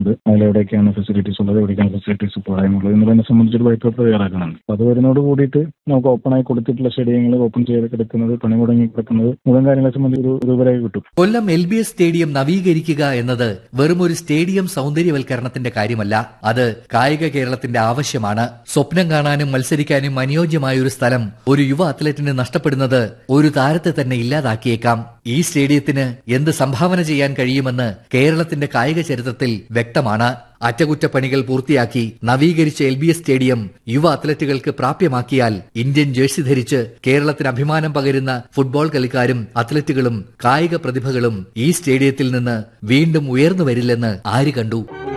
ഇത് അതിലെവിടെയൊക്കെയാണ് ഫെസിലിറ്റീസ് ഉള്ളത് എവിടേക്കാണ് ഫെസിലിറ്റീസ് പോരായ്മയുള്ളത് എന്നുള്ളതിനെ സംബന്ധിച്ചൊരു വൈറ്റ് പേപ്പർ തയ്യാറാക്കുന്നുണ്ട് അപ്പോൾ അത് വരുന്നതോട് കൂടിയിട്ട് നമുക്ക് ഓപ്പൺ ആയി കൊടുത്തിട്ടുള്ള സ്റ്റേഡിയങ്ങൾ ഓപ്പൺ ചെയ്ത് കിടക്കുന്നത് പണി മുടങ്ങി കിടക്കുന്നത് മുഴുവൻ കാര്യങ്ങളെ സംബന്ധിച്ച് ഒരു രൂപരേഖ കിട്ടും Kollam L B S stadium നവീകരിക്കുക എന്നത് വെറും ഒരു സ്റ്റേഡിയം സൗന്ദര്യവൽക്കരണത്തിന്റെ കാര്യമല്ല അത് കായിക കേരളത്തിന്റെ ആവശ്യമാണ് സ്വപ്നം കാണാനും മത്സരിക്കാനും അനുയോജ്യമായ ഒരു സ്ഥലം ഒരു യുവ അത്ലറ്റിന് നഷ്ടപ്പെടുന്നത് ഒരു താരത്തെ തന്നെ ഇല്ലാതാക്കിയേക്കാം ഈ സ്റ്റേഡിയത്തിന് എന്ത് സംഭാവന ചെയ്യാൻ കഴിയുമെന്ന് കേരളത്തിന്റെ കായിക ചരിത്രത്തിൽ വ്യക്തമാണ് അറ്റകുറ്റപ്പണികൾ പൂർത്തിയാക്കി നവീകരിച്ച എൽ ബി എസ് സ്റ്റേഡിയം യുവ അത്ലറ്റുകൾക്ക് പ്രാപ്യമാക്കിയാൽ ഇന്ത്യൻ ജേഴ്സി ധരിച്ച് കേരളത്തിന് അഭിമാനം പകരുന്ന ഫുട്ബോൾ കളിക്കാരും അത്ലറ്റുകളും കായിക പ്രതിഭകളും ഈ സ്റ്റേഡിയത്തിൽ നിന്ന് വീണ്ടും ഉയർന്നു വരില്ലെന്ന് ആര് കണ്ടു